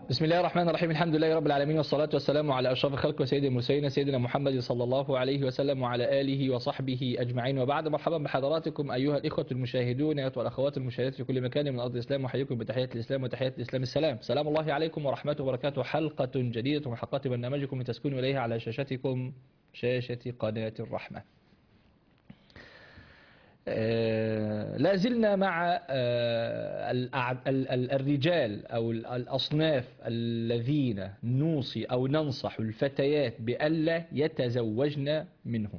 بسم الله الرحمن الرحيم الحمد لله رب العالمين والصلاة والسلام على أشرف الخلق وسيد المرسلين سيدنا محمد صلى الله عليه وسلم وعلى آله وصحبه أجمعين وبعد مرحبا بحضراتكم أيها الإخوة المشاهدون والأخوات المشاهدات في كل مكان من أرض الإسلام وحييكم بتحية الإسلام وتحية الإسلام السلام سلام الله عليكم ورحمته وبركاته حلقة جديدة من حلقات برنامجكم لتسكنوا إليها على شاشتكم شاشة قناة الرحمة آه، لا زلنا مع آه، الأع- ال- ال- الرجال أو ال- الأصناف الذين نوصي أو ننصح الفتيات بألا يتزوجن منهم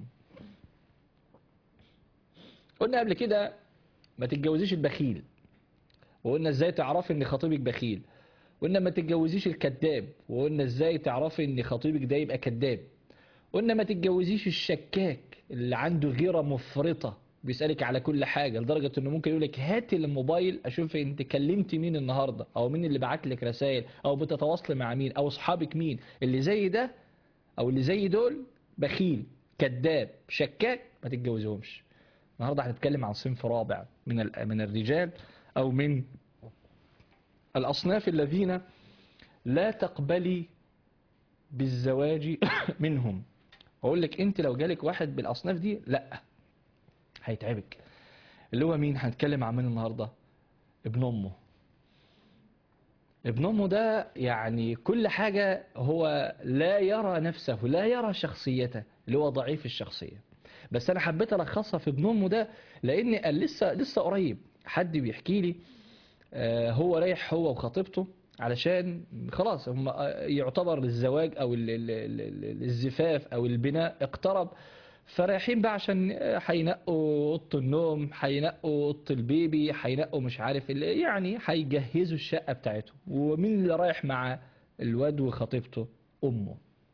قلنا قبل كده ما تتجوزيش البخيل وقلنا ازاي تعرفي ان خطيبك بخيل قلنا ما تتجوزيش الكذاب وقلنا ازاي تعرفي ان خطيبك ده يبقى كذاب قلنا ما تتجوزيش الشكاك اللي عنده غيرة مفرطة بيسألك على كل حاجة لدرجة انه ممكن يقول لك هات الموبايل اشوف انت كلمت مين النهاردة او مين اللي بعت لك رسائل او بتتواصل مع مين او اصحابك مين اللي زي ده او اللي زي دول بخيل كذاب شكاك ما تتجوزهمش النهارده هنتكلم عن صنف رابع من ال- من الرجال او من الاصناف الذين لا تقبلي بالزواج منهم اقول لك انت لو جالك واحد بالاصناف دي لا هيتعبك اللي هو مين هنتكلم عن مين النهارده ابن امه ابن امه ده يعني كل حاجه هو لا يرى نفسه لا يرى شخصيته اللي هو ضعيف الشخصيه بس انا حبيت الخصها في ابن امه ده لان قال لسه لسه قريب حد بيحكي لي آه، هو رايح هو وخطيبته علشان خلاص هم آه، يعتبر الزواج او ال- ال- ال- ال- الزفاف او البناء اقترب فرايحين بقى عشان آه، هينقوا اوضه النوم هينقوا اوضه البيبي هينقوا مش عارف اللي يعني هيجهزوا الشقه بتاعتهم ومين اللي رايح مع الواد وخطيبته امه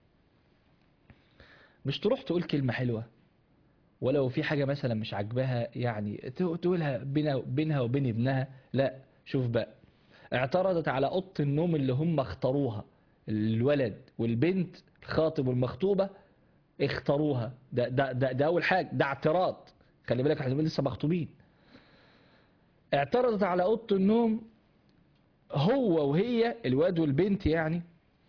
مش تروح تقول كلمه حلوه ولو في حاجة مثلا مش عاجباها يعني تو- تقولها بينها بينها وبين ابنها لا شوف بقى اعترضت على اوضه النوم اللي هم اختاروها الولد والبنت الخاطب والمخطوبة اختاروها ده ده ده, ده اول حاجة ده اعتراض خلي بالك احنا لسه مخطوبين اعترضت على اوضه النوم هو وهي الواد والبنت يعني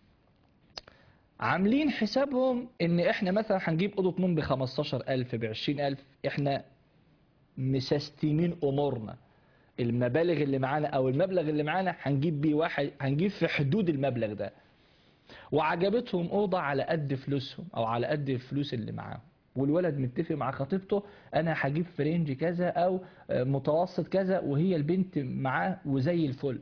عاملين حسابهم ان احنا مثلا هنجيب اوضه نوم ب 15000 ب 20000 احنا مسستمين امورنا المبالغ اللي معانا او المبلغ اللي معانا هنجيب بيه واحد هنجيب في حدود المبلغ ده وعجبتهم اوضه على قد فلوسهم او على قد الفلوس اللي معاهم والولد متفق مع خطيبته انا هجيب في رينج كذا او آه، متوسط كذا وهي البنت معاه وزي الفل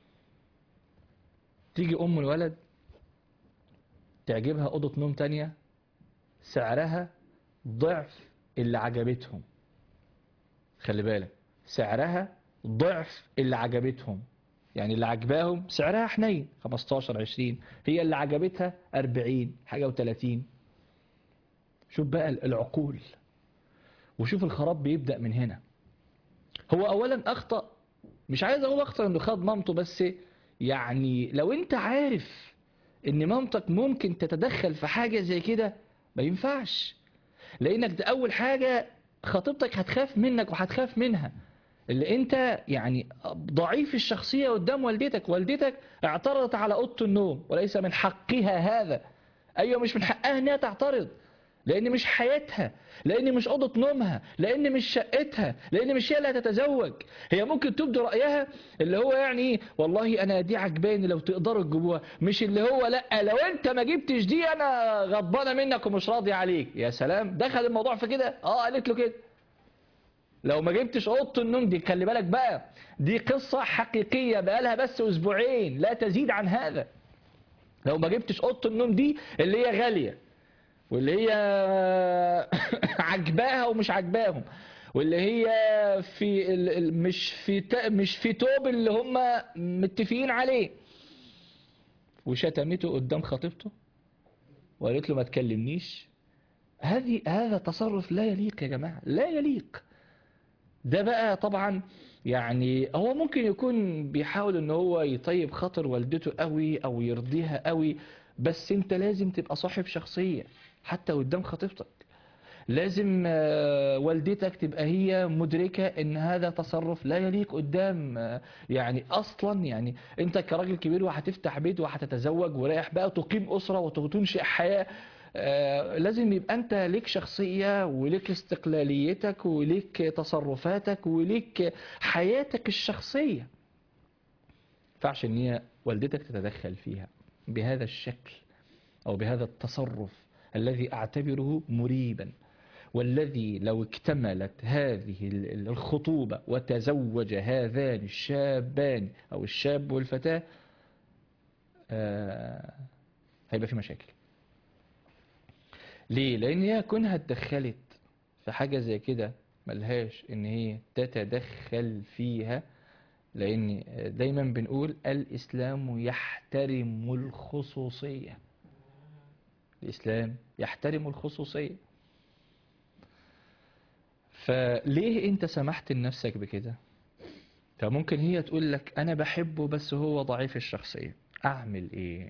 تيجي ام الولد تعجبها أوضة نوم تانية سعرها ضعف اللي عجبتهم خلي بالك سعرها ضعف اللي عجبتهم يعني اللي عجباهم سعرها حنين 15 20 هي اللي عجبتها 40 حاجة و30 شوف بقى العقول وشوف الخراب بيبدأ من هنا هو أولا أخطأ مش عايز أقول أخطأ إنه خد مامته بس يعني لو أنت عارف ان مامتك ممكن تتدخل في حاجة زي كده ما ينفعش لانك ده اول حاجة خطيبتك هتخاف منك وهتخاف منها اللي انت يعني ضعيف الشخصية قدام والدتك والدتك اعترضت على اوضه النوم وليس من حقها هذا ايوه مش من حقها انها تعترض لان مش حياتها لان مش اوضه نومها لان مش شقتها لان مش هي اللي هتتزوج هي ممكن تبدو رايها اللي هو يعني ايه والله انا دي عجباني لو تقدروا تجيبوها مش اللي هو لا لو انت ما جبتش دي انا غضبانه منك ومش راضي عليك يا سلام دخل الموضوع في كده اه قالت له كده لو ما جبتش اوضه النوم دي خلي بالك بقى دي قصه حقيقيه بقالها بس اسبوعين لا تزيد عن هذا لو ما جبتش اوضه النوم دي اللي هي غاليه واللي هي عجباها ومش عجباهم واللي هي في ال- ال- مش في تا- مش في توب اللي هم متفقين عليه وشتمته قدام خطيبته وقالت له ما تكلمنيش هذه هذا تصرف لا يليق يا جماعة لا يليق ده بقى طبعا يعني هو ممكن يكون بيحاول ان هو يطيب خاطر والدته قوي او يرضيها قوي بس انت لازم تبقى صاحب شخصية حتى قدام خطيبتك لازم آه، والدتك تبقى هي مدركة ان هذا تصرف لا يليق قدام آه، يعني اصلا يعني انت كراجل كبير وهتفتح بيت وهتتزوج ورايح بقى تقيم اسرة وتنشئ حياة آه، لازم يبقى انت ليك شخصية وليك استقلاليتك وليك تصرفاتك وليك حياتك الشخصية ينفعش ان هي والدتك تتدخل فيها بهذا الشكل او بهذا التصرف الذي اعتبره مريبا والذي لو اكتملت هذه ال- الخطوبة وتزوج هذان الشابان او الشاب والفتاة آه، هيبقى في مشاكل ليه لان هي كونها اتدخلت في حاجة زي كده ملهاش ان هي تتدخل فيها لان دايما بنقول الاسلام يحترم الخصوصية الاسلام يحترم الخصوصية فليه انت سمحت لنفسك بكده فممكن هي تقول لك انا بحبه بس هو ضعيف الشخصية اعمل ايه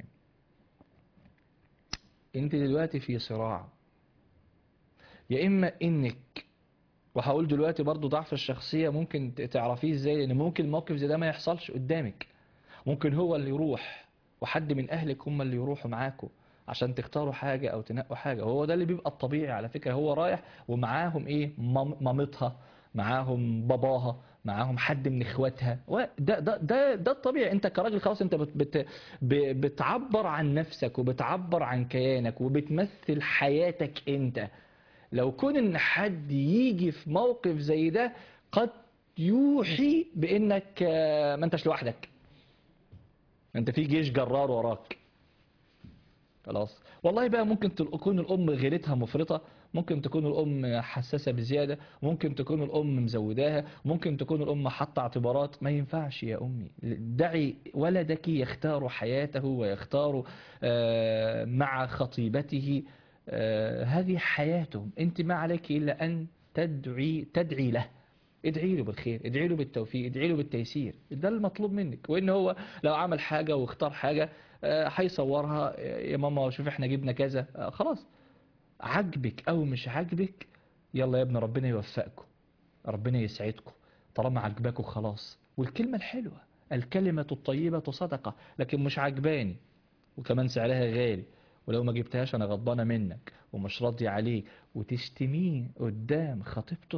انت دلوقتي في صراع يا اما انك وهقول دلوقتي برضو ضعف الشخصية ممكن ت- تعرفيه ازاي لان ممكن موقف زي ده ما يحصلش قدامك ممكن هو اللي يروح وحد من اهلك هم اللي يروحوا معاكم عشان تختاروا حاجة او تنقوا حاجة هو ده اللي بيبقى الطبيعي على فكرة هو رايح ومعاهم ايه مام- مامتها معاهم باباها معاهم حد من اخواتها و- ده ده ده ده الطبيعي انت كراجل خلاص انت بت بت ب- بتعبر عن نفسك وبتعبر عن كيانك وبتمثل حياتك انت لو كون ان حد يجي في موقف زي ده قد يوحي بانك آه، ما انتش لوحدك انت في جيش جرار وراك خلاص والله بقى ممكن تكون الام غيرتها مفرطه ممكن تكون الام حساسه بزياده ممكن تكون الام مزوداها ممكن تكون الام حاطه اعتبارات ما ينفعش يا امي دعي ولدك يختار حياته ويختار آه، مع خطيبته آه، هذه حياته انت ما عليك الا ان تدعي تدعي له ادعي له بالخير ادعي له بالتوفيق ادعي له بالتيسير ده المطلوب منك وان هو لو عمل حاجة واختار حاجة آه، هيصورها يا ماما شوف احنا جبنا كذا آه، خلاص عجبك او مش عجبك يلا يا ابن ربنا يوفقكم ربنا يسعدكم طالما عجبكم خلاص والكلمة الحلوة الكلمة الطيبة صدقة لكن مش عجباني وكمان سعرها غالي ولو ما جبتهاش انا غضبانة منك ومش راضي عليك وتشتميه قدام خطيبته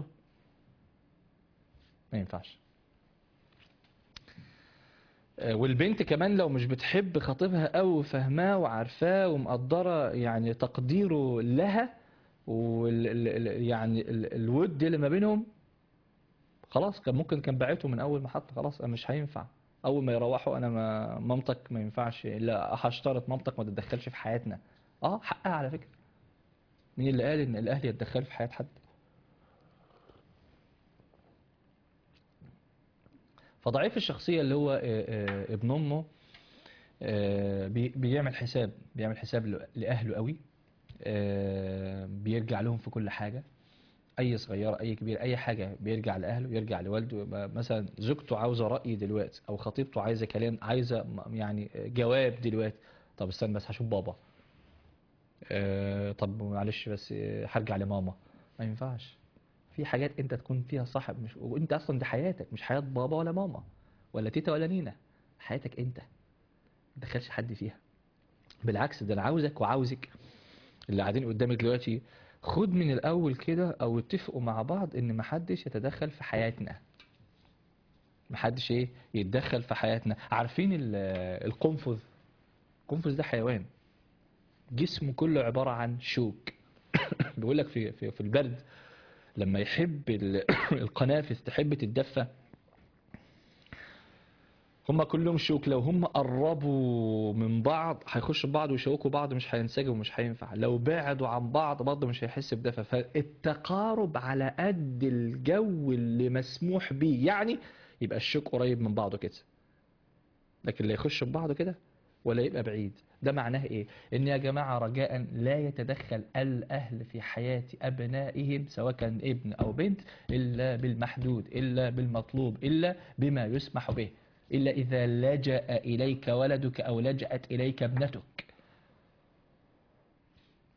ما ينفعش آه، والبنت كمان لو مش بتحب خطيبها أو فهماه وعارفاه ومقدرة يعني تقديره لها وال ال- ال- يعني ال- الود اللي ما بينهم خلاص كان ممكن كان بعته من أول محطة خلاص أنا مش هينفع أول ما يروحوا أنا ما مامتك ما ينفعش لا هشترط مامتك ما تتدخلش في حياتنا اه حقها على فكرة مين اللي قال إن الأهل يتدخلوا في حياة حد فضعيف الشخصية اللي هو آه، آه، ابن أمه آه، بي- بيعمل حساب بيعمل حساب ل- لأهله قوي آه، بيرجع لهم في كل حاجة أي صغيرة أي كبير أي حاجة بيرجع لأهله يرجع لوالده يبقى مثلا زوجته عاوزة رأي دلوقتي أو خطيبته عايزة كلام عايزة م- يعني جواب دلوقتي طب استنى بس هشوف بابا آه، طب معلش بس آه، هرجع لماما ما ينفعش في حاجات انت تكون فيها صاحب مش وانت اصلا دي حياتك مش حياة بابا ولا ماما ولا تيتا ولا نينا حياتك انت ما تدخلش حد فيها بالعكس ده انا عاوزك وعاوزك اللي قاعدين قدامك دلوقتي خد من الاول كده او اتفقوا مع بعض ان محدش يتدخل في حياتنا محدش ايه يتدخل في حياتنا عارفين ال- القنفذ القنفذ ده حيوان جسمه كله عبارة عن شوك بيقول لك في في في البرد لما يحب ال- القنافذ تحب تتدفى هما كلهم شوك لو هم قربوا من بعض هيخشوا بعض ويشوكوا بعض مش هينسجموا مش هينفع لو بعدوا عن بعض برضه مش هيحس بدفى فالتقارب على قد الجو اللي مسموح بيه يعني يبقى الشوك قريب من بعضه كده لكن لا يخش ببعضه كده ولا يبقى بعيد ده معناه ايه ان يا جماعة رجاء لا يتدخل الاهل في حياة ابنائهم سواء كان ابن او بنت الا بالمحدود الا بالمطلوب الا بما يسمح به الا اذا لجأ اليك ولدك او لجأت اليك ابنتك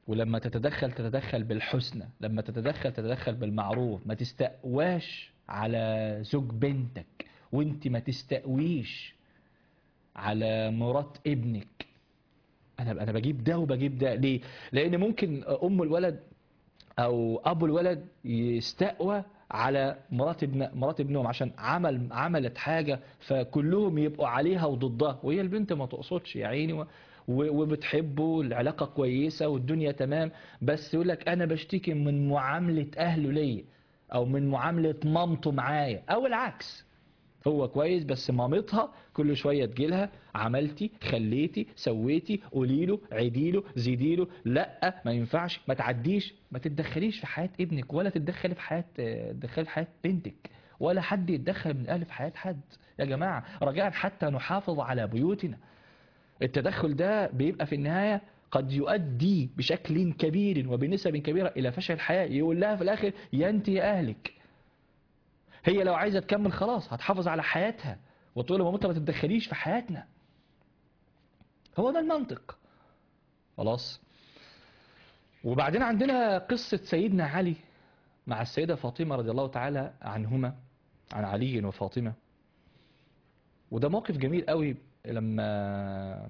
ولما تتدخل تتدخل بالحسنى لما تتدخل تتدخل بالمعروف ما تستقواش على زوج بنتك وانت ما تستقويش على مرات ابنك انا انا بجيب ده وبجيب ده ليه لان ممكن ام الولد او ابو الولد يستقوى على مرات ابن مرات ابنهم عشان عمل عملت حاجه فكلهم يبقوا عليها وضدها وهي البنت ما تقصدش يا عيني و- و- وبتحبه العلاقه كويسه والدنيا تمام بس يقول لك انا بشتكي من معامله اهله ليا او من معامله مامته معايا او العكس هو كويس بس مامتها كل شويه تجيلها عملتي خليتي سويتي قولي له عيدي له زيدي له لا ما ينفعش ما تعديش ما تتدخليش في حياه ابنك ولا تتدخلي في حياه تدخلي في حياه بنتك ولا حد يتدخل من اهل في حياه حد يا جماعه رجاء حتى نحافظ على بيوتنا التدخل ده بيبقى في النهايه قد يؤدي بشكل كبير وبنسب كبيره الى فشل الحياه يقول لها في الاخر يا انت يا اهلك هي لو عايزه تكمل خلاص هتحافظ على حياتها وتقول لمامتها ما تتدخليش في حياتنا هو ده المنطق خلاص وبعدين عندنا قصة سيدنا علي مع السيدة فاطمة رضي الله تعالى عنهما عن علي وفاطمة وده موقف جميل قوي لما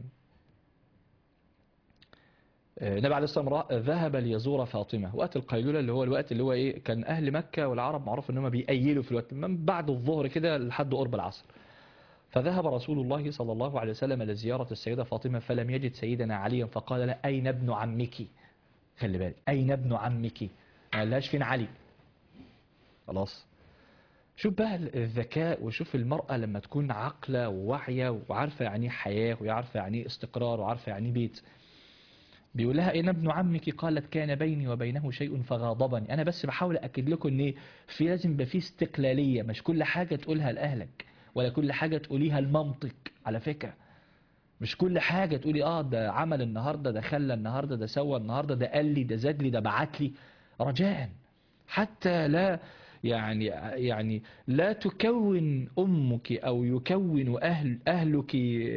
النبي عليه الصلاة والسلام ذهب ليزور فاطمة وقت القيلولة اللي هو الوقت اللي هو ايه كان أهل مكة والعرب معروف ان هم بيأيلوا في الوقت من بعد الظهر كده لحد قرب العصر فذهب رسول الله صلى الله عليه وسلم لزيارة السيدة فاطمة فلم يجد سيدنا عليا فقال له أين ابن عمك خلي بالك أين ابن عمك ما قالهاش فين علي خلاص شوف بقى الذكاء وشوف المرأة لما تكون عاقلة وواعية وعارفة يعني ايه حياة وعارفة يعني ايه استقرار وعارفة يعني ايه بيت بيقول لها اين ابن عمك قالت كان بيني وبينه شيء فغاضبني انا بس بحاول اكد لكم ان في لازم يبقى في استقلاليه مش كل حاجه تقولها لاهلك ولا كل حاجه تقوليها لمامتك على فكره مش كل حاجه تقولي اه ده عمل النهارده ده خلى النهارده ده سوى النهارده ده قال لي ده زاد لي ده بعت لي رجاء حتى لا يعني يعني لا تكون امك او يكون اهل اهلك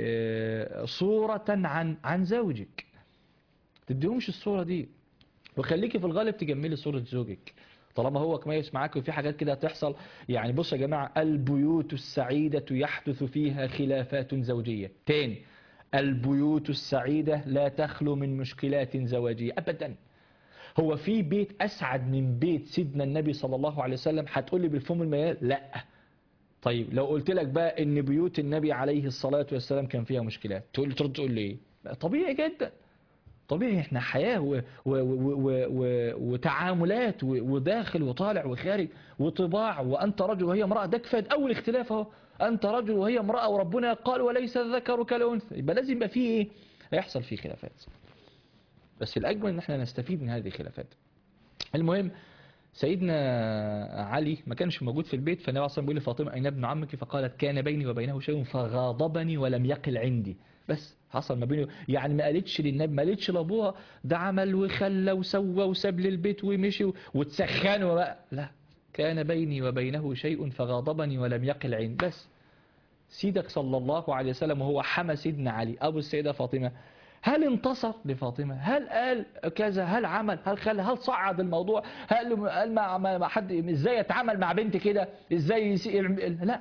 صوره عن عن زوجك تديهمش الصورة دي وخليكي في الغالب تجملي صورة زوجك طالما هو كويس معاك وفي حاجات كده هتحصل يعني بص يا جماعة البيوت السعيدة يحدث فيها خلافات زوجية تاني البيوت السعيدة لا تخلو من مشكلات زواجية أبدا هو في بيت أسعد من بيت سيدنا النبي صلى الله عليه وسلم هتقولي بالفم الميال لا طيب لو قلت لك بقى ان بيوت النبي عليه الصلاة والسلام كان فيها مشكلات تقول ترد تقول لي ايه طبيعي جدا طبيعي احنا حياة و و و و و وتعاملات وداخل وطالع وخارج وطباع وأنت رجل وهي امرأة ده كفاية أول اختلاف اهو أنت رجل وهي امرأة وربنا قال وليس الذكر كالأنثى يبقى لازم يبقى فيه إيه؟ هيحصل فيه خلافات بس الأجمل إن احنا نستفيد من هذه الخلافات المهم سيدنا علي ما كانش موجود في البيت فالنبي عليه الصلاة والسلام بيقول لفاطمة أين ابن عمك فقالت كان بيني وبينه شيء فغاضبني ولم يقل عندي بس حصل ما بينه يعني ما قالتش للنبي ما قالتش لابوها ده عمل وخلى وسوى وساب لي البيت ومشي وتسخنوا بقى لا كان بيني وبينه شيء فغاضبني ولم يقل عندي بس سيدك صلى الله عليه وسلم وهو حمى سيدنا علي أبو السيدة فاطمة هل انتصر لفاطمة هل قال كذا هل عمل هل خلى هل صعد الموضوع هل قال مع مع حد ازاي يتعامل مع بنت كده ازاي يسيء لا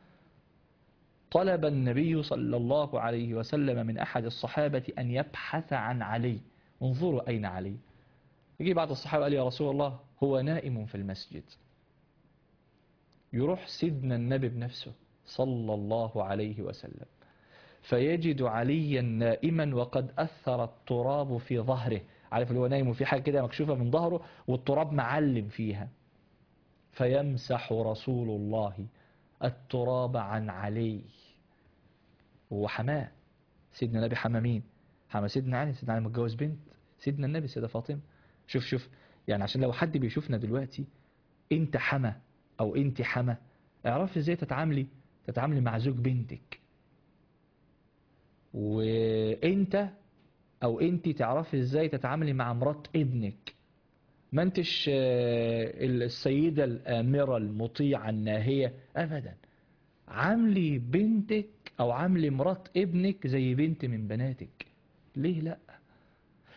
طلب النبي صلى الله عليه وسلم من أحد الصحابة أن يبحث عن علي انظروا أين علي يجي بعض الصحابة قال يا رسول الله هو نائم في المسجد يروح سيدنا النبي بنفسه صلى الله عليه وسلم فيجد عليا نائما وقد أثر التراب في ظهره عارف اللي هو نايم وفي حاجة كده مكشوفة من ظهره والتراب معلم فيها فيمسح رسول الله التراب عن علي هو حماه سيدنا النبي حمى مين حمى سيدنا علي سيدنا علي متجوز بنت سيدنا النبي سيدة فاطمة شوف شوف يعني عشان لو حد بيشوفنا دلوقتي انت حمى او انت حمى اعرفي ازاي تتعاملي تتعاملي مع زوج بنتك وانت او انت تعرفي ازاي تتعاملي مع مرات ابنك ما انتش السيدة الآمرة المطيعة الناهية أبدا عاملي بنتك أو عاملي مرات ابنك زي بنت من بناتك ليه لا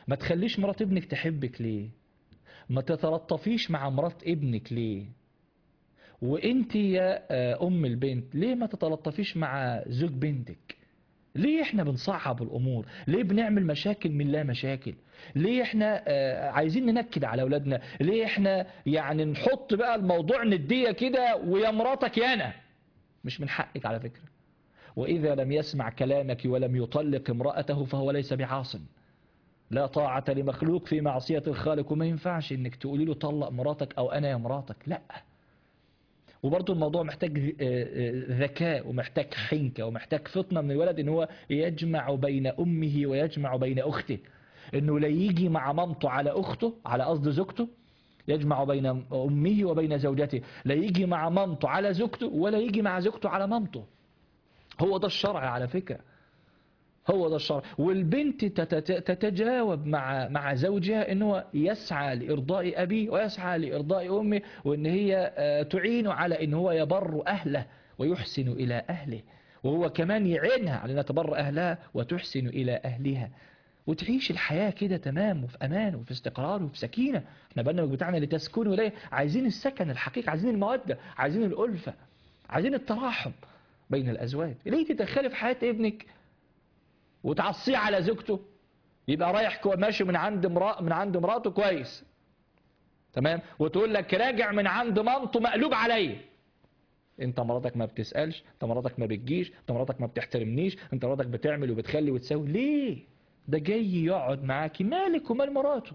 ما تخليش مرات ابنك تحبك ليه ما تتلطفيش مع مرات ابنك ليه وانت يا آه، ام البنت ليه ما تتلطفيش مع زوج بنتك ليه احنا بنصعب الامور ليه بنعمل مشاكل من لا مشاكل ليه احنا آه، عايزين ننكد على اولادنا ليه احنا يعني نحط بقى الموضوع ندية كده ويا مراتك يا انا مش من حقك على فكرة واذا لم يسمع كلامك ولم يطلق امرأته فهو ليس بعاصم لا طاعة لمخلوق في معصية الخالق وما ينفعش انك تقولي له طلق مراتك او انا يا مراتك لا وبرضه الموضوع محتاج آه، آه، ذكاء ومحتاج حنكة ومحتاج فطنة من الولد ان هو يجمع بين امه ويجمع بين اخته انه لا يجي مع مامته على اخته على قصد زوجته يجمع بين امه وبين زوجته لا يجي مع مامته على زوجته ولا يجي مع زوجته على مامته هو ده الشرع على فكرة هو ده الشرع والبنت تت- تتجاوب مع مع زوجها ان هو يسعى لارضاء ابيه ويسعى لارضاء امه وان هي آه، تعينه على ان هو يبر اهله ويحسن الى اهله وهو كمان يعينها على انها تبر اهلها وتحسن الى اهلها وتعيش الحياة كده تمام وفي أمان وفي استقرار وفي سكينة احنا برنامج بتاعنا لتسكنوا إليه عايزين السكن الحقيقي عايزين المودة عايزين الألفة عايزين التراحم بين الأزواج ليه تدخلي في حياة ابنك وتعصيه على زوجته يبقى رايح كو- ماشي من عند امرأة من عند مراته كويس تمام وتقول لك راجع من عند مامته مقلوب عليا انت مراتك ما بتسألش انت مراتك ما بتجيش انت مراتك ما بتحترمنيش انت مراتك بتعمل وبتخلي وتسوي ليه ده جاي يقعد معاكي مالك ومال مراته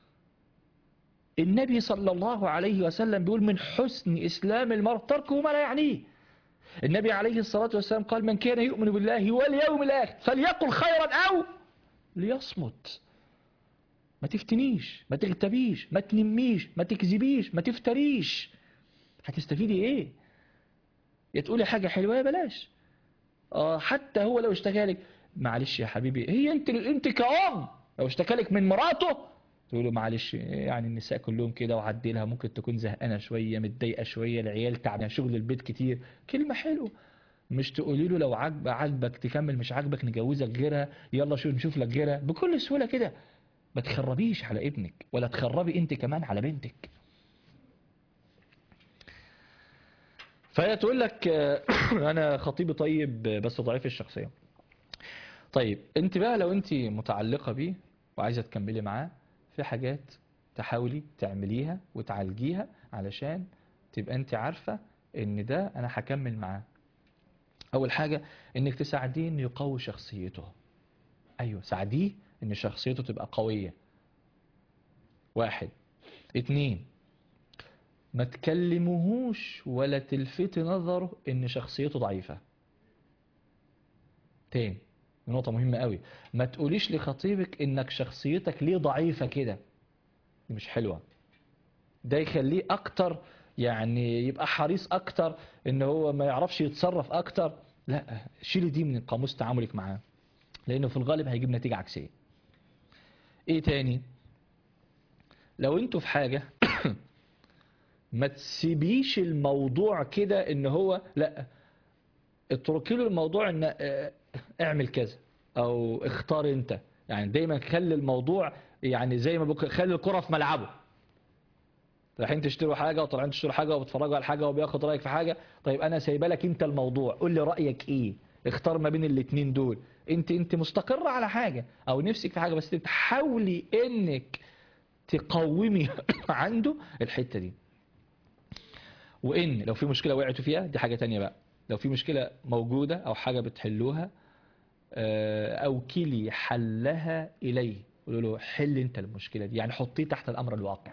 النبي صلى الله عليه وسلم بيقول من حسن إسلام المرء تركه ما لا يعنيه النبي عليه الصلاة والسلام قال من كان يؤمن بالله واليوم الآخر فليقل خيرا أو ليصمت ما تفتنيش ما تغتبيش ما تنميش ما تكذبيش ما تفتريش هتستفيدي ايه يا تقولي حاجة حلوة يا بلاش اه حتى هو لو اشتكالك معلش يا حبيبي هي انت انت كأم لو اشتكالك من مراته تقول له معلش يعني النساء كلهم كده وعدي لها ممكن تكون زهقانه شويه متضايقه شويه العيال تعبانه شغل البيت كتير كلمه حلوه مش تقولي له لو عاجبك عاجبك تكمل مش عاجبك نجوزك غيرها يلا شوف نشوف لك غيرها بكل سهوله كده ما تخربيش على ابنك ولا تخربي انت كمان على بنتك فهي تقول لك آه، انا خطيبي طيب بس ضعيف الشخصيه طيب انت بقى لو انت متعلقه بيه وعايزه تكملي معاه في حاجات تحاولي تعمليها وتعالجيها علشان تبقى انت عارفه ان ده انا هكمل معاه اول حاجه انك تساعديه انه يقوي شخصيته ايوه ساعديه ان شخصيته تبقى قويه واحد اتنين ما تكلموهوش ولا تلفتي نظره ان شخصيته ضعيفة تاني نقطة مهمة قوي ما تقوليش لخطيبك انك شخصيتك ليه ضعيفة كده دي مش حلوة ده يخليه اكتر يعني يبقى حريص اكتر ان هو ما يعرفش يتصرف اكتر لا شيلي دي من قاموس تعاملك معاه لانه في الغالب هيجيب نتيجة عكسية ايه تاني لو انتوا في حاجة ما تسيبيش الموضوع كده ان هو لا اتركي له الموضوع ان اه، اعمل كذا او اختار انت يعني دايما خلي الموضوع يعني زي ما بقول خلي الكرة في ملعبه رايحين تشتروا حاجة وطالعين تشتروا حاجة وبتفرجوا على حاجة وبياخد رأيك في حاجة طيب انا سايبه لك انت الموضوع قول لي رأيك ايه اختار ما بين الاتنين دول انت انت مستقرة على حاجة او نفسك في حاجة بس تحاولي انك تقومي عنده الحتة دي وان لو في مشكلة وقعتوا فيها دي حاجة تانية بقى لو في مشكلة موجودة او حاجة بتحلوها آه، اوكلي حلها اليه قولوا له حل انت المشكلة دي يعني حطيه تحت الامر الواقع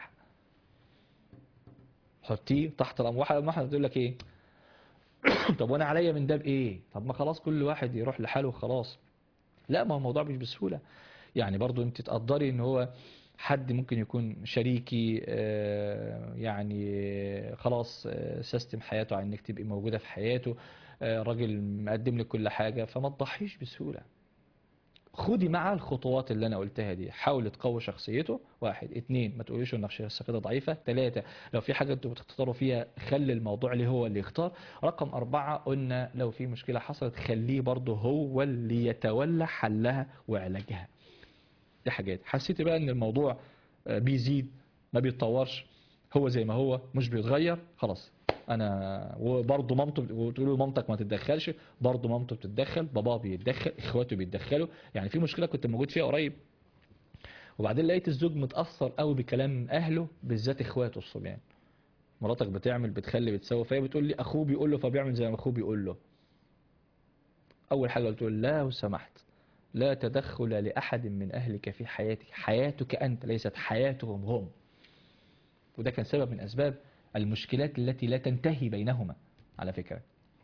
حطيه تحت الامر واحد واحد يقول لك ايه طب وانا عليا من ده بايه طب ما خلاص كل واحد يروح لحاله وخلاص لا ما هو الموضوع مش بسهولة يعني برضو انت تقدري ان هو حد ممكن يكون شريكي آه، يعني خلاص آه، سيستم حياته على انك تبقي موجودة في حياته آه، راجل مقدم لك كل حاجة فما تضحيش بسهولة خدي معاه الخطوات اللي انا قلتها دي حاول تقوي شخصيته واحد اتنين ما تقوليش ان شخصيته ضعيفة تلاتة لو في حاجة انتوا بتختاروا فيها خلي الموضوع اللي هو اللي يختار رقم اربعة قلنا لو في مشكلة حصلت خليه برضه هو اللي يتولى حلها وعلاجها دي حاجات حسيتي بقى ان الموضوع آه، بيزيد ما بيتطورش هو زي ما هو مش بيتغير خلاص انا وبرضه مامته بت- وتقول له مامتك ما تتدخلش برضه مامته بتتدخل باباه بيتدخل اخواته بيتدخلوا يعني في مشكله كنت موجود فيها قريب وبعدين لقيت الزوج متاثر قوي بكلام اهله بالذات اخواته الصبيان مراتك بتعمل بتخلي بتسوي فهي بتقول لي اخوه بيقول له فبيعمل زي ما اخوه بيقول له اول حاجه قلت له لا لو سمحت لا تدخل لاحد من اهلك في حياتك حياتك انت ليست حياتهم هم وده كان سبب من اسباب المشكلات التي لا تنتهي بينهما على فكره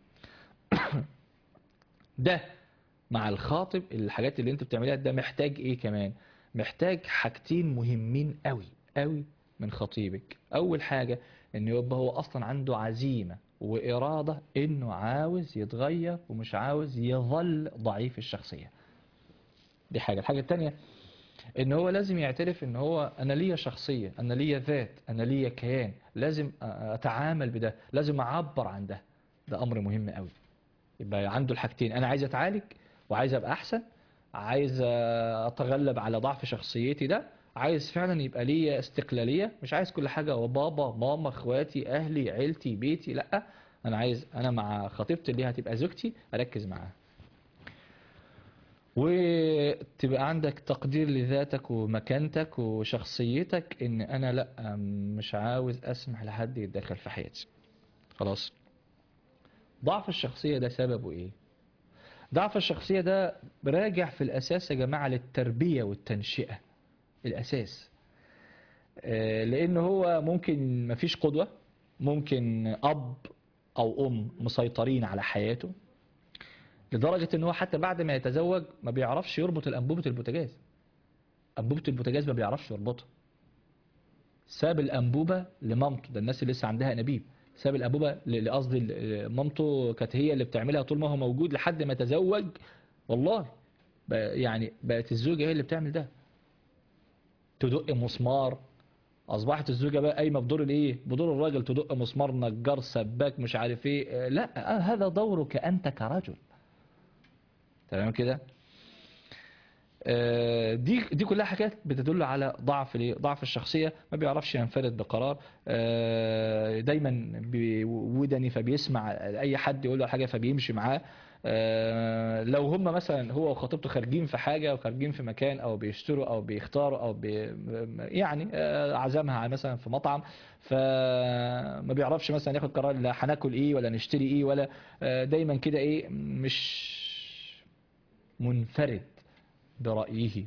ده مع الخاطب الحاجات اللي انت بتعملها ده محتاج ايه كمان محتاج حاجتين مهمين قوي قوي من خطيبك اول حاجة ان يبقى هو اصلا عنده عزيمة وارادة انه عاوز يتغير ومش عاوز يظل ضعيف الشخصية دي حاجة الحاجة التانية ان هو لازم يعترف ان هو انا ليا شخصية انا ليا ذات انا ليا كيان لازم اتعامل بده لازم اعبر عن ده ده امر مهم قوي يبقى عنده الحاجتين انا عايز اتعالج وعايز ابقى احسن عايز اتغلب على ضعف شخصيتي ده عايز فعلا يبقى ليا استقلاليه مش عايز كل حاجه وبابا ماما اخواتي اهلي عيلتي بيتي لا انا عايز انا مع خطيبتي اللي هتبقى زوجتي اركز معاها وتبقى عندك تقدير لذاتك ومكانتك وشخصيتك ان انا لا مش عاوز اسمح لحد يتدخل في حياتي خلاص ضعف الشخصية ده سببه ايه ضعف الشخصية ده راجع في الاساس يا جماعة للتربية والتنشئة الاساس آه، لان هو ممكن مفيش قدوة ممكن اب او ام مسيطرين على حياته لدرجة ان هو حتى بعد ما يتزوج ما بيعرفش يربط الانبوبة البوتاجاز انبوبة البوتاجاز ما بيعرفش يربطها ساب الانبوبة لمامته ده الناس اللي لسه عندها انابيب ساب الانبوبة ل- قصدي ل- مامته كانت هي اللي بتعملها طول ما هو موجود لحد ما تزوج والله بقى- يعني بقت الزوجة هي اللي بتعمل ده تدق مسمار اصبحت الزوجه بقى قايمه بدور الايه بدور الراجل تدق مسمار نجار سباك مش عارف ايه آه، لا آه، هذا دورك انت كرجل تمام كده آه، دي دي كلها حاجات بتدل على ضعف الايه ضعف الشخصيه ما بيعرفش ينفرد بقرار آه، دايما بي- ودني فبيسمع اي حد يقول له حاجه فبيمشي معاه آه، لو هم مثلا هو وخطيبته خارجين في حاجه وخارجين في مكان او بيشتروا او بيختاروا او بي يعني آه، عزمها على مثلا في مطعم فما بيعرفش مثلا ياخد قرار لا هناكل ايه ولا نشتري ايه ولا آه، دايما كده ايه مش منفرد برأيه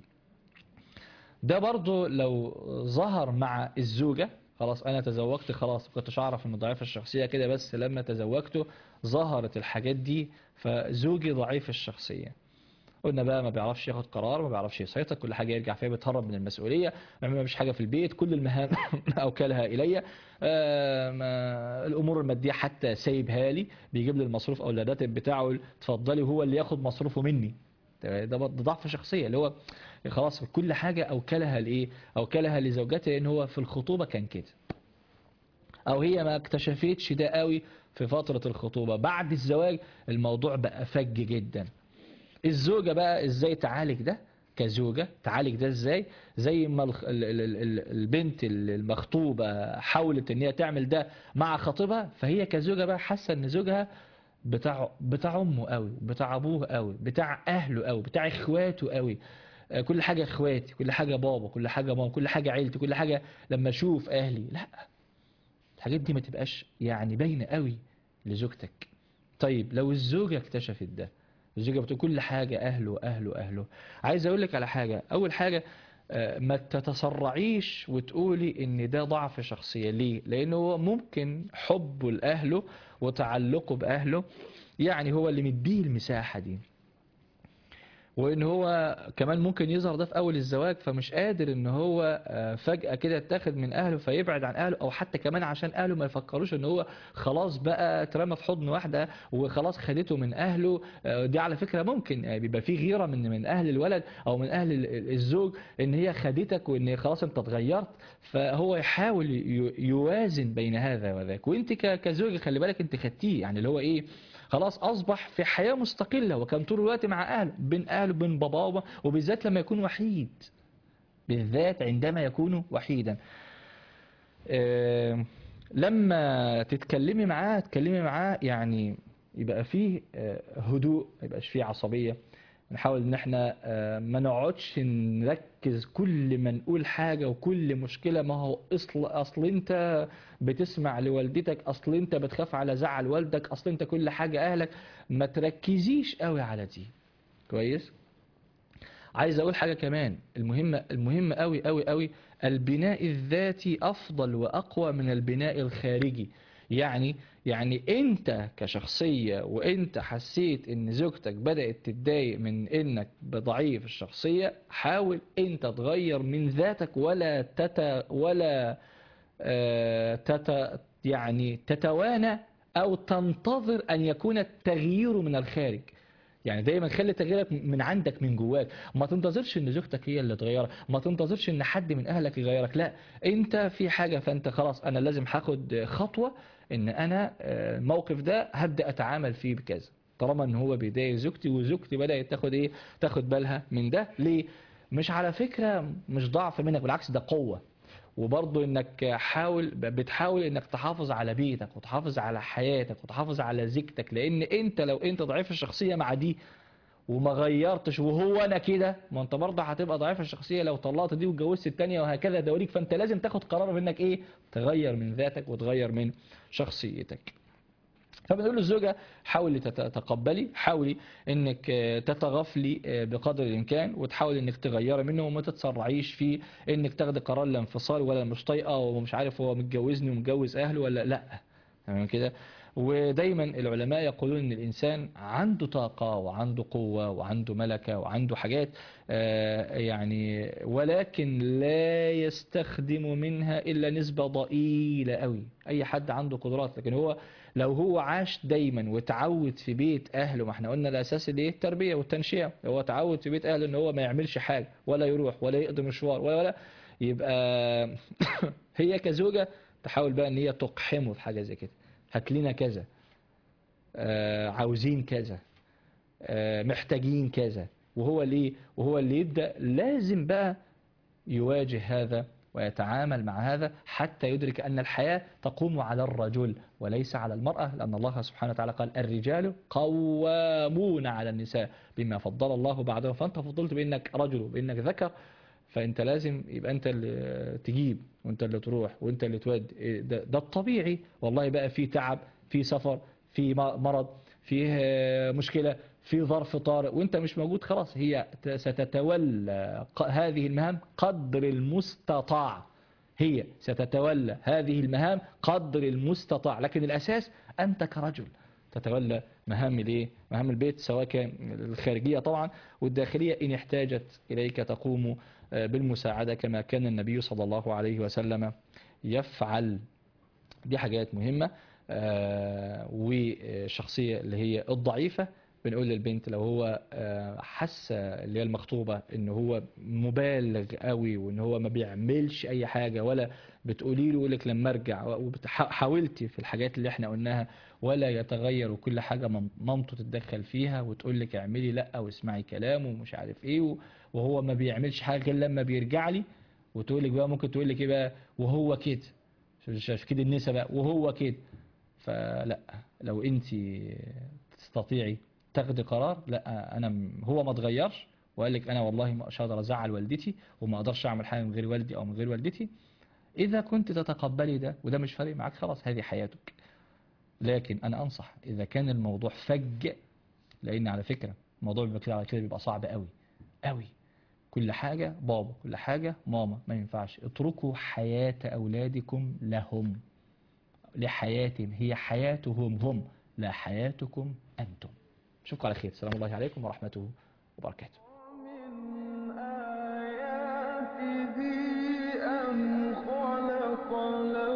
ده برضو لو ظهر مع الزوجة خلاص انا تزوجت خلاص ما كنتش اعرف ان ضعيف الشخصية كده بس لما تزوجته ظهرت الحاجات دي فزوجي ضعيف الشخصية قلنا بقى ما بيعرفش ياخد قرار ما بيعرفش يسيطر كل حاجة يرجع فيها بيتهرب من المسؤولية ما مش حاجة في البيت كل المهام أوكلها إلي آه، ما- الأمور المادية حتى سايبها لي بيجيب لي المصروف أو الراتب بتاعه اتفضلي وهو اللي ياخد مصروفه مني ده ده برضه ضعف شخصية اللي هو خلاص كل حاجة أوكلها لإيه أوكلها لزوجته لأن هو في الخطوبة كان كده او هي ما اكتشفتش ده قوي في فترة الخطوبة بعد الزواج الموضوع بقى فج جدا الزوجة بقى ازاي تعالج ده كزوجة تعالج ده ازاي زي ما الخ- ال- ال- ال- ال- البنت المخطوبة حاولت ان هي تعمل ده مع خطيبها فهي كزوجة بقى حاسة ان زوجها بتاع بتاع امه قوي بتاع ابوه قوي بتاع اهله قوي بتاع اخواته قوي آه، كل حاجة اخواتي كل حاجة بابا كل حاجة ماما كل حاجة عيلتي كل حاجة لما اشوف اهلي لا الحاجات دي ما تبقاش يعني باينه قوي لزوجتك طيب لو الزوجة اكتشفت ده الزوجة بتقول كل حاجة أهله أهله أهله عايز أقول لك على حاجة أول حاجة آه، ما تتسرعيش وتقولي ان ده ضعف شخصية ليه لانه هو ممكن حبه لأهله وتعلقه بأهله يعني هو اللي مديه المساحة دي وان هو كمان ممكن يظهر ده في اول الزواج فمش قادر ان هو آه، فجأة كده يتاخد من اهله فيبعد عن اهله او حتى كمان عشان اهله ما يفكروش ان هو خلاص بقى اترمى في حضن واحدة وخلاص خدته من اهله آه، دي على فكرة ممكن آه، بيبقى في غيرة من من اهل الولد او من اهل ال- ال- الزوج ان هي خدتك وان خلاص انت اتغيرت فهو يحاول ي- يوازن بين هذا وذاك وانت ك- كزوج خلي بالك انت خدتيه يعني اللي هو ايه خلاص اصبح في حياة مستقلة وكان طول الوقت مع اهله بين اهله بين باباه وب- وبالذات لما يكون وحيد بالذات عندما يكون وحيدا آه، لما تتكلمي معاه تتكلمي معاه يعني يبقى فيه آه، هدوء ما يبقاش فيه عصبية نحاول ان احنا آه، ما نقعدش نركز كل ما نقول حاجة وكل مشكلة ما هو اصل اصل انت بتسمع لوالدتك اصل انت بتخاف على زعل والدك اصل انت كل حاجة اهلك ما تركزيش قوي على دي كويس عايز اقول حاجة كمان المهمة المهم قوي قوي قوي البناء الذاتي افضل واقوى من البناء الخارجي يعني يعني انت كشخصية وانت حسيت ان زوجتك بدأت تتضايق من انك ضعيف الشخصية حاول انت تغير من ذاتك ولا تت ولا آه، تت يعني تتوانى او تنتظر ان يكون التغيير من الخارج يعني دايما خلي تغييرك من عندك من جواك ما تنتظرش ان زوجتك هي اللي تغيرك ما تنتظرش ان حد من اهلك يغيرك لا انت في حاجة فانت خلاص انا لازم هاخد خطوة ان انا آه، الموقف ده هبدأ اتعامل فيه بكذا طالما ان هو بيضايق زوجتي وزوجتي بدأت تاخد ايه تاخد بالها من ده ليه مش على فكرة مش ضعف منك بالعكس ده قوة وبرضه انك حاول بتحاول انك تحافظ على بيتك وتحافظ على حياتك وتحافظ على زيجتك لان انت لو انت ضعيف الشخصية مع دي وما غيرتش وهو انا كده ما انت برضه هتبقى ضعيف الشخصية لو طلعت دي واتجوزت التانية وهكذا دوريك فانت لازم تاخد قرار بانك ايه تغير من ذاتك وتغير من شخصيتك فبنقول للزوجة حاولي تتقبلي حاولي انك آه، تتغفلي آه، بقدر الامكان وتحاولي انك تغيري منه وما تتسرعيش في انك تاخدي قرار الانفصال ولا مش طايقه ومش عارف هو متجوزني ومتجوز اهله ولا لا تمام كده ودايما العلماء يقولون ان الانسان عنده طاقة وعنده قوة وعنده ملكة وعنده حاجات آه، يعني ولكن لا يستخدم منها الا نسبة ضئيلة قوي اي حد عنده قدرات لكن هو لو هو عاش دايما وتعود في بيت اهله ما احنا قلنا الاساس اللي ايه التربيه والتنشئه هو تعود في بيت اهله ان هو ما يعملش حاجه ولا يروح ولا يقضي مشوار ولا ولا يبقى هي كزوجه تحاول بقى ان هي تقحمه في حاجه زي كده هات لنا كذا آه عاوزين كذا آه محتاجين كذا وهو اللي وهو اللي يبدا لازم بقى يواجه هذا ويتعامل مع هذا حتى يدرك أن الحياة تقوم على الرجل وليس على المرأة لأن الله سبحانه وتعالى قال الرجال قوامون على النساء بما فضل الله بعدهم فأنت فضلت بأنك رجل وبأنك ذكر فأنت لازم يبقى أنت اللي تجيب وأنت اللي تروح وأنت اللي تود ده, ده الطبيعي والله بقى في تعب في سفر في مرض فيه مشكلة في ظرف طارئ وانت مش موجود خلاص هي ستتولى هذه المهام قدر المستطاع هي ستتولى هذه المهام قدر المستطاع لكن الأساس أنت كرجل تتولى مهام الايه مهام البيت سواء كان الخارجية طبعا والداخلية إن احتاجت إليك تقوم آه، بالمساعدة كما كان النبي صلى الله عليه وسلم يفعل دي حاجات مهمة آه، والشخصية اللي هي الضعيفة بنقول للبنت لو هو آه، حاسه اللي هي المخطوبة ان هو مبالغ قوي وان هو ما بيعملش اي حاجة ولا بتقولي له لك لما ارجع وحاولتي في الحاجات اللي احنا قلناها ولا يتغير وكل حاجة مامته تتدخل فيها وتقول لك اعملي لا واسمعي كلامه ومش عارف ايه وهو ما بيعملش حاجة غير لما بيرجع لي وتقول لك بقى ممكن تقول لك ايه بقى وهو كده شايف كده النساء بقى وهو كده فلا لو انت تستطيعي تاخدي قرار لا انا هو ما اتغيرش وقال لك انا والله مش هقدر ازعل والدتي وما اقدرش اعمل حاجه من غير والدي او من غير والدتي اذا كنت تتقبلي ده وده مش فارق معاك خلاص هذه حياتك لكن انا انصح اذا كان الموضوع فج لان على فكره الموضوع بيبقى كده على كده بيبقى صعب قوي قوي كل حاجة بابا كل حاجة ماما ما ينفعش اتركوا حياة أولادكم لهم لحياتهم هي حياتهم هم لا حياتكم أنتم أشوفكم على خير السلام الله عليكم ورحمته وبركاته ومن آياته أن خلق لكم